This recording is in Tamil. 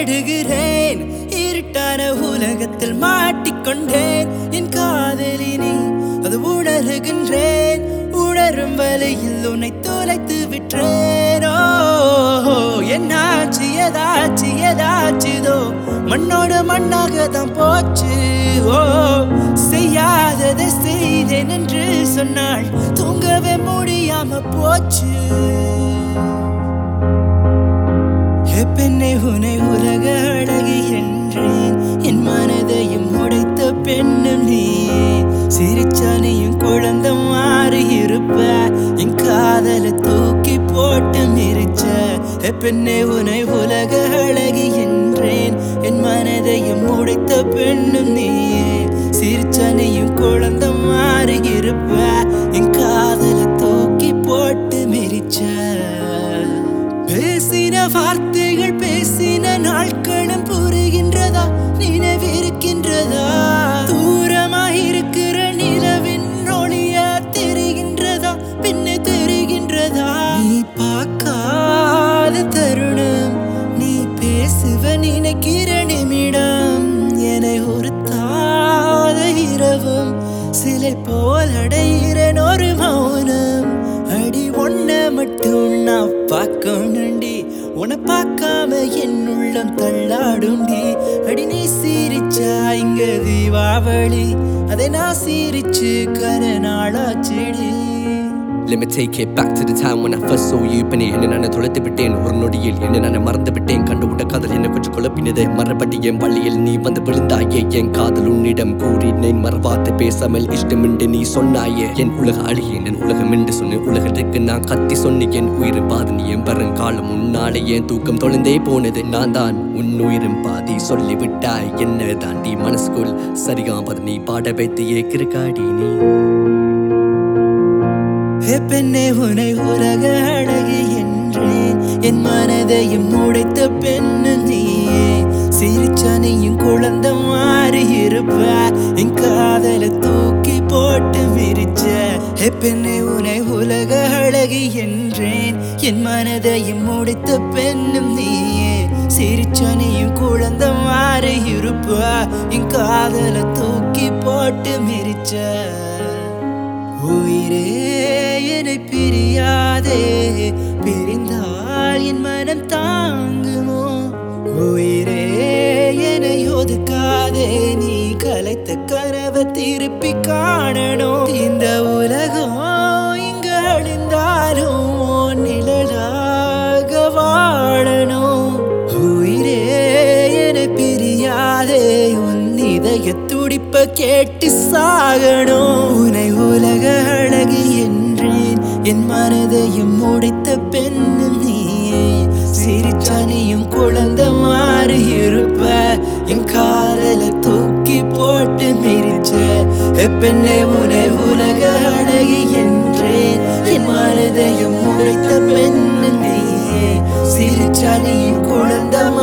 தேடுகிறேன் இருட்டான உலகத்தில் மாட்டிக்கொண்டேன் என் காதலினி அது உணர்கின்றேன் உணரும் வழியில் உன்னை தொலைத்து விற்றேனோ என்னாச்சு ஏதாச்சு ஏதாச்சுதோ மண்ணோட மண்ணாக தான் போச்சு ஓ செய்யாததை செய்தேன் என்று சொன்னாள் தூங்கவே முடியாம போச்சு ஏ பெண்ணை உனை உலக அழகி என்றேன் என் மனதையும் உடைத்த பெண்ணும் நீயே சிரிச்சானையும் குழந்த மாறி இருப்ப என் காதல தூக்கி போட்டு மிரிச்ச ஏ பெண்ணை உனை உலக அழகி என்றேன் என் மனதையும் உடைத்த பெண்ணும் நீயே சிரிச்சானையும் குழந்த மாறி இருப்ப என் காதல தூக்கி போட்டு மிரிச்ச பேசின வார்த்தைகள் பேசின நாட்களும் புரிகின்றதா நினைவிருக்கின்றதா தூரமாய் இருக்கிற நிலவின் ஒளிய தெரிகின்றதா பின்ன தெரிகின்றதா நீ பார்க்காத தருணம் நீ பேசுவ நினைக்கிற நிமிடம் என்னை ஒருத்தாத இரவும் சிலை போல் அடைகிறேன் ஒரு மௌனம் அடி ஒன்ன மட்டும் நான் பார்க்கணுண்டி உன்னை பார்க்காம என் உள்ளம் தள்ளாடுண்டி அடி நீ சிரிச்சா இங்க தீபாவளி அதை நான் சிரிச்சு கர நாளாச்செடி Let me take it back to the time when I first saw you பண்ணி என்ன நான் தொலைத்து விட்டேன் ஒரு நொடியில் என்ன நான் மறந்து விட்டேன் கண்டு விட்ட காதல் என்ன கொஞ்சம் குழப்பினது மறுபடி என் வழியில் நீ வந்து விழுந்தாயே என் காதல் உன்னிடம் கூறினேன் மறவாத்து பேசாமல் இஷ்டமின்றி நீ சொன்னாயே என் உலக அழியேன் என் உலகம் என்று சொன்னேன் உலகத்துக்கு நான் கத்தி சொன்னேன் என் உயிர் பாதி நீ என் வருங்காலம் உன்னாலே என் தூக்கம் தொலைந்தே போனது நான் தான் உன் உயிரும் பாதி சொல்லிவிட்டாய் என்ன தாண்டி மனசுக்குள் சரிகாமது நீ பாட வைத்து ஏக்கிருக்காடி நீ ஹே பெண்ணே உனை உலக அழகி என்றேன் என் மனதையும் உடைத்த பெண்ணு நீயே சிரிச்சானையும் குழந்த மாறி இருப்ப என் காதல தூக்கி போட்டு விரிச்ச ஹே பெண்ணே உனை உலக அழகி என்றேன் என் மனதையும் உடைத்த பெண்ணும் நீயே சிரிச்சானையும் குழந்த மாறி இருப்ப என் காதல தூக்கி போட்டு மிரிச்ச உயிரே என்னை பிரியாதே பிரிந்தால் என் மனம் தாங்குமோ உயிரே என்னை ஒதுக்காதே நீ கலைத்த கனவை திருப்பி காணணும் இந்த உலகம் இங்கு அழிந்தாலும் உன் நிழலாக வாழணும் உயிரே என்னை பிரியாதே உன் இதய துடிப்ப கேட்டு சாகணும் உனை உலக அழகி என்றேன் என் மனதையும் உடைத்த பெண்ணும் நீயே சிரிச்சானியும் குழந்த மாறி இருப்ப என் காதல தூக்கி போட்டு மிரிச்ச ஏ பெண்ணே உனை உலக அழகி என்றேன் என் மனதையும் உடைத்த பெண்ணும் நீயே சிரிச்சானியும் குழந்த